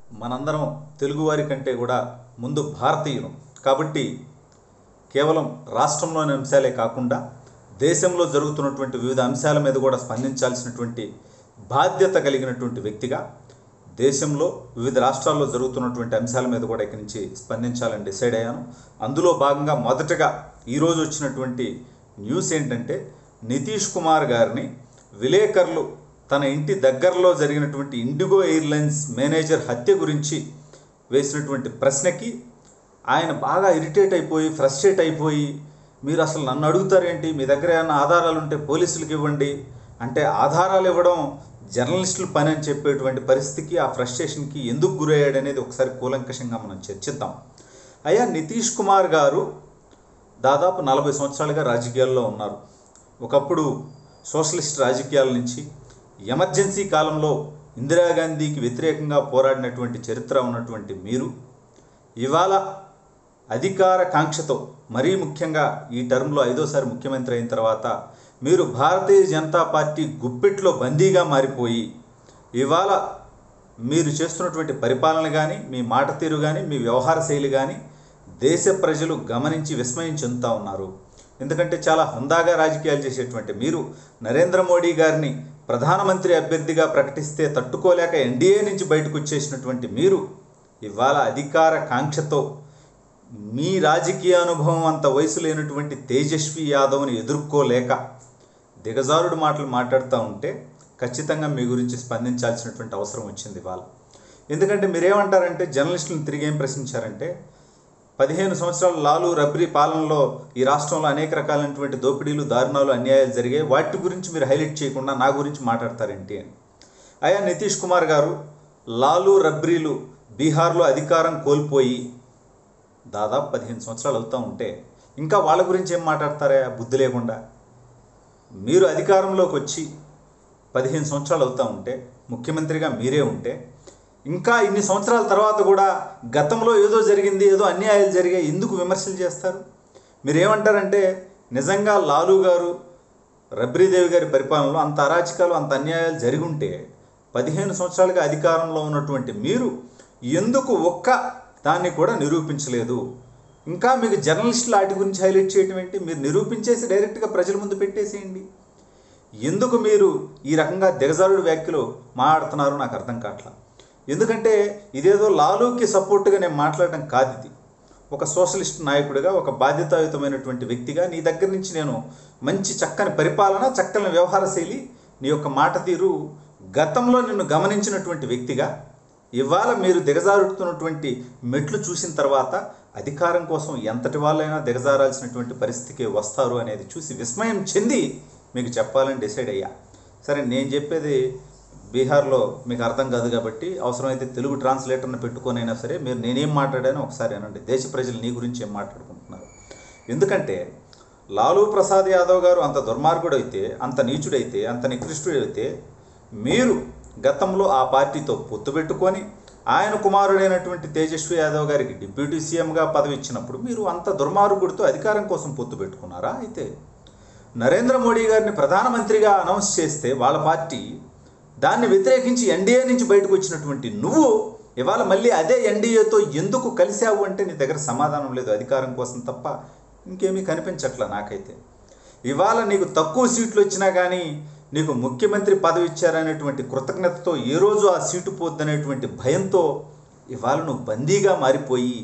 మనందరం తెలుగువారి కంటే కూడా ముందు భారతీయులం కాబట్టి కేవలం రాష్ట్రంలోని అంశాలే కాకుండా దేశంలో జరుగుతున్నటువంటి వివిధ అంశాల మీద కూడా స్పందించాల్సినటువంటి బాధ్యత కలిగినటువంటి వ్యక్తిగా దేశంలో వివిధ రాష్ట్రాల్లో జరుగుతున్నటువంటి అంశాల మీద కూడా ఇక్కడి నుంచి స్పందించాలని డిసైడ్ అయ్యాను అందులో భాగంగా మొదటగా ఈరోజు వచ్చినటువంటి న్యూస్ ఏంటంటే నితీష్ కుమార్ గారిని విలేకరులు తన ఇంటి దగ్గరలో జరిగినటువంటి ఇండిగో ఎయిర్లైన్స్ మేనేజర్ హత్య గురించి వేసినటువంటి ప్రశ్నకి ఆయన బాగా ఇరిటేట్ అయిపోయి ఫ్రస్ట్రేట్ అయిపోయి మీరు అసలు నన్ను అడుగుతారేంటి మీ దగ్గర ఏమైనా ఆధారాలు ఉంటే పోలీసులకు ఇవ్వండి అంటే ఆధారాలు ఇవ్వడం జర్నలిస్టుల పని అని చెప్పేటువంటి పరిస్థితికి ఆ ఫ్రస్ట్రేషన్కి ఎందుకు గురయ్యాడు అనేది ఒకసారి కూలంకషంగా మనం చర్చిద్దాం అయ్యా నితీష్ కుమార్ గారు దాదాపు నలభై సంవత్సరాలుగా రాజకీయాల్లో ఉన్నారు ఒకప్పుడు సోషలిస్ట్ రాజకీయాల నుంచి ఎమర్జెన్సీ కాలంలో ఇందిరాగాంధీకి వ్యతిరేకంగా పోరాడినటువంటి చరిత్ర ఉన్నటువంటి మీరు ఇవాళ అధికార కాంక్షతో మరీ ముఖ్యంగా ఈ టర్మ్లో ఐదోసారి ముఖ్యమంత్రి అయిన తర్వాత మీరు భారతీయ జనతా పార్టీ గుప్పెట్లో బందీగా మారిపోయి ఇవాళ మీరు చేస్తున్నటువంటి పరిపాలన కానీ మీ మాట తీరు కానీ మీ వ్యవహార శైలి కానీ దేశ ప్రజలు గమనించి విస్మయం చెందుతూ ఉన్నారు ఎందుకంటే చాలా హుందాగా రాజకీయాలు చేసేటువంటి మీరు నరేంద్ర మోడీ గారిని ప్రధానమంత్రి అభ్యర్థిగా ప్రకటిస్తే తట్టుకోలేక ఎన్డీఏ నుంచి బయటకు వచ్చేసినటువంటి మీరు ఇవాళ అధికార కాంక్షతో మీ రాజకీయ అనుభవం అంత వయసు లేనటువంటి తేజస్వి యాదవ్ని ఎదుర్కోలేక దిగజారుడు మాటలు మాట్లాడుతూ ఉంటే ఖచ్చితంగా మీ గురించి స్పందించాల్సినటువంటి అవసరం వచ్చింది ఇవాళ ఎందుకంటే మీరేమంటారంటే జర్నలిస్టులను తిరిగి ఏం ప్రశ్నించారంటే పదిహేను సంవత్సరాల లాలు రబ్రీ పాలనలో ఈ రాష్ట్రంలో అనేక రకాలైనటువంటి దోపిడీలు దారుణాలు అన్యాయాలు జరిగాయి వాటి గురించి మీరు హైలైట్ చేయకుండా నా గురించి మాట్లాడతారేంటి అని అయ్యా నితీష్ కుమార్ గారు లాలు రబ్రీలు బీహార్లో అధికారం కోల్పోయి దాదాపు పదిహేను సంవత్సరాలు అవుతూ ఉంటే ఇంకా వాళ్ళ గురించి ఏం మాట్లాడతారా బుద్ధి లేకుండా మీరు అధికారంలోకి వచ్చి పదిహేను సంవత్సరాలు అవుతూ ఉంటే ముఖ్యమంత్రిగా మీరే ఉంటే ఇంకా ఇన్ని సంవత్సరాల తర్వాత కూడా గతంలో ఏదో జరిగింది ఏదో అన్యాయాలు జరిగాయి ఎందుకు విమర్శలు చేస్తారు మీరు ఏమంటారంటే నిజంగా లాలు గారు రబ్రీదేవి గారి పరిపాలనలో అంత అరాచకాలు అంత అన్యాయాలు జరిగి ఉంటే పదిహేను సంవత్సరాలుగా అధికారంలో ఉన్నటువంటి మీరు ఎందుకు ఒక్క దాన్ని కూడా నిరూపించలేదు ఇంకా మీకు జర్నలిస్టులు వాటి గురించి హైలైట్ చేయడం ఏంటి మీరు నిరూపించేసి డైరెక్ట్గా ప్రజల ముందు పెట్టేసేయండి ఎందుకు మీరు ఈ రకంగా దిగజారుడు వ్యాఖ్యలు మాట్లాడుతున్నారో నాకు అర్థం కావట్లా ఎందుకంటే ఇదేదో లాలూకి సపోర్ట్గా నేను మాట్లాడటం కాదు ఇది ఒక సోషలిస్ట్ నాయకుడిగా ఒక బాధ్యతాయుతమైనటువంటి వ్యక్తిగా నీ దగ్గర నుంచి నేను మంచి చక్కని పరిపాలన చక్కని వ్యవహార శైలి నీ యొక్క మాట తీరు గతంలో నిన్ను గమనించినటువంటి వ్యక్తిగా ఇవాళ మీరు దిగజారుతున్నటువంటి మెట్లు చూసిన తర్వాత అధికారం కోసం ఎంతటి వాళ్ళైనా దిగజారాల్సినటువంటి పరిస్థితికి వస్తారు అనేది చూసి విస్మయం చెంది మీకు చెప్పాలని డిసైడ్ అయ్యా సరే నేను చెప్పేది బీహార్లో మీకు అర్థం కాదు కాబట్టి అవసరమైతే తెలుగు ట్రాన్స్లేటర్ని పెట్టుకొనైనా సరే మీరు నేనేం మాట్లాడానో ఒకసారి అనండి దేశ ప్రజలు నీ గురించి ఏం మాట్లాడుకుంటున్నారు ఎందుకంటే లాలూ ప్రసాద్ యాదవ్ గారు అంత దుర్మార్గుడైతే అంత నీచుడైతే అంత నికృష్టుడైతే మీరు గతంలో ఆ పార్టీతో పొత్తు పెట్టుకొని ఆయన కుమారుడైనటువంటి తేజస్వి యాదవ్ గారికి డిప్యూటీ సీఎంగా పదవి ఇచ్చినప్పుడు మీరు అంత దుర్మార్గుడితో అధికారం కోసం పొత్తు పెట్టుకున్నారా అయితే నరేంద్ర మోడీ గారిని ప్రధానమంత్రిగా అనౌన్స్ చేస్తే వాళ్ళ పార్టీ దాన్ని వ్యతిరేకించి ఎన్డీఏ నుంచి బయటకు వచ్చినటువంటి నువ్వు ఇవాళ మళ్ళీ అదే ఎన్డీఏతో ఎందుకు కలిశావు అంటే నీ దగ్గర సమాధానం లేదు అధికారం కోసం తప్ప ఇంకేమీ కనిపించట్లా నాకైతే ఇవాళ నీకు తక్కువ సీట్లు వచ్చినా కానీ నీకు ముఖ్యమంత్రి పదవి ఇచ్చారనేటువంటి కృతజ్ఞతతో ఏ రోజు ఆ సీటు పోద్దనేటువంటి భయంతో ఇవాళ నువ్వు బందీగా మారిపోయి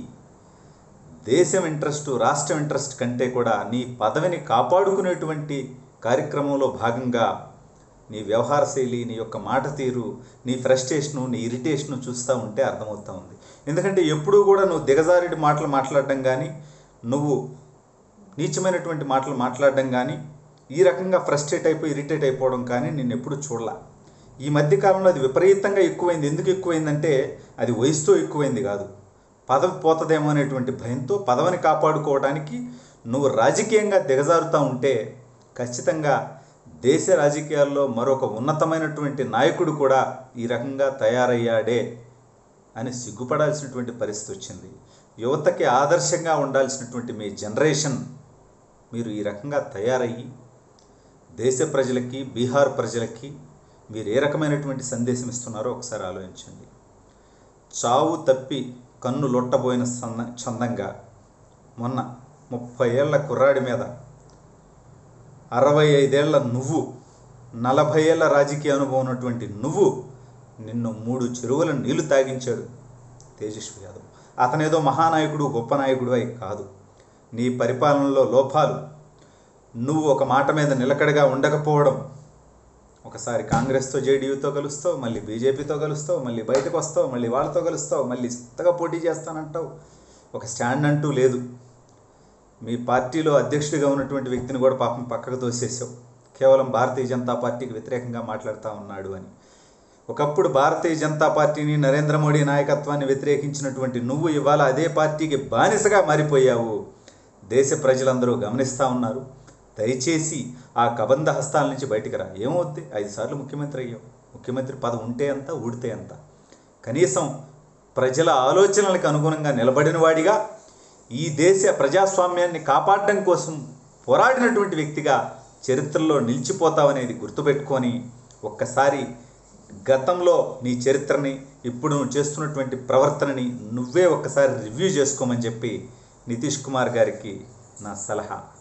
దేశం ఇంట్రెస్ట్ రాష్ట్రం ఇంట్రెస్ట్ కంటే కూడా నీ పదవిని కాపాడుకునేటువంటి కార్యక్రమంలో భాగంగా నీ వ్యవహార శైలి నీ యొక్క మాట తీరు నీ ఫ్రస్ట్రేషను నీ ఇరిటేషను చూస్తూ ఉంటే అర్థమవుతూ ఉంది ఎందుకంటే ఎప్పుడూ కూడా నువ్వు దిగజారిడి మాటలు మాట్లాడడం కానీ నువ్వు నీచమైనటువంటి మాటలు మాట్లాడడం కానీ ఈ రకంగా ఫ్రస్ట్రేట్ అయిపోయి ఇరిటేట్ అయిపోవడం కానీ నేను ఎప్పుడు చూడలా ఈ మధ్య కాలంలో అది విపరీతంగా ఎక్కువైంది ఎందుకు ఎక్కువైందంటే అది వయసుతో ఎక్కువైంది కాదు పదవి పోతుందేమో అనేటువంటి భయంతో పదవిని కాపాడుకోవడానికి నువ్వు రాజకీయంగా దిగజారుతూ ఉంటే ఖచ్చితంగా దేశ రాజకీయాల్లో మరొక ఉన్నతమైనటువంటి నాయకుడు కూడా ఈ రకంగా తయారయ్యాడే అని సిగ్గుపడాల్సినటువంటి పరిస్థితి వచ్చింది యువతకి ఆదర్శంగా ఉండాల్సినటువంటి మీ జనరేషన్ మీరు ఈ రకంగా తయారయ్యి దేశ ప్రజలకి బీహార్ ప్రజలకి మీరు ఏ రకమైనటువంటి సందేశం ఇస్తున్నారో ఒకసారి ఆలోచించండి చావు తప్పి కన్ను లొట్టబోయిన సంద చందంగా మొన్న ముప్పై ఏళ్ల కుర్రాడి మీద అరవై ఐదేళ్ల నువ్వు నలభై ఏళ్ల రాజకీయ అనుభవం ఉన్నటువంటి నువ్వు నిన్ను మూడు చెరువుల నీళ్లు తాగించాడు తేజస్వి యాదవ్ అతనేదో మహానాయకుడు గొప్ప నాయకుడు అయి కాదు నీ పరిపాలనలో లోపాలు నువ్వు ఒక మాట మీద నిలకడగా ఉండకపోవడం ఒకసారి కాంగ్రెస్తో జేడీయూతో కలుస్తావు మళ్ళీ బీజేపీతో కలుస్తావు మళ్ళీ బయటకు వస్తావు మళ్ళీ వాళ్ళతో కలుస్తావు మళ్ళీ కొత్తగా పోటీ చేస్తానంటావు ఒక స్టాండ్ అంటూ లేదు మీ పార్టీలో అధ్యక్షుడిగా ఉన్నటువంటి వ్యక్తిని కూడా పాపం పక్కకు తోసేసావు కేవలం భారతీయ జనతా పార్టీకి వ్యతిరేకంగా మాట్లాడుతూ ఉన్నాడు అని ఒకప్పుడు భారతీయ జనతా పార్టీని నరేంద్ర మోడీ నాయకత్వాన్ని వ్యతిరేకించినటువంటి నువ్వు ఇవాళ అదే పార్టీకి బానిసగా మారిపోయావు దేశ ప్రజలందరూ గమనిస్తూ ఉన్నారు దయచేసి ఆ కబంధ హస్తాల నుంచి బయటికి రా ఏమవుద్ది ఐదు సార్లు ముఖ్యమంత్రి అయ్యావు ముఖ్యమంత్రి పదం ఉంటే ఎంత ఊడితే ఎంత కనీసం ప్రజల ఆలోచనలకు అనుగుణంగా నిలబడిన వాడిగా ఈ దేశ ప్రజాస్వామ్యాన్ని కాపాడడం కోసం పోరాడినటువంటి వ్యక్తిగా చరిత్రలో నిలిచిపోతావనేది గుర్తుపెట్టుకొని ఒక్కసారి గతంలో నీ చరిత్రని ఇప్పుడు నువ్వు చేస్తున్నటువంటి ప్రవర్తనని నువ్వే ఒక్కసారి రివ్యూ చేసుకోమని చెప్పి నితీష్ కుమార్ గారికి నా సలహా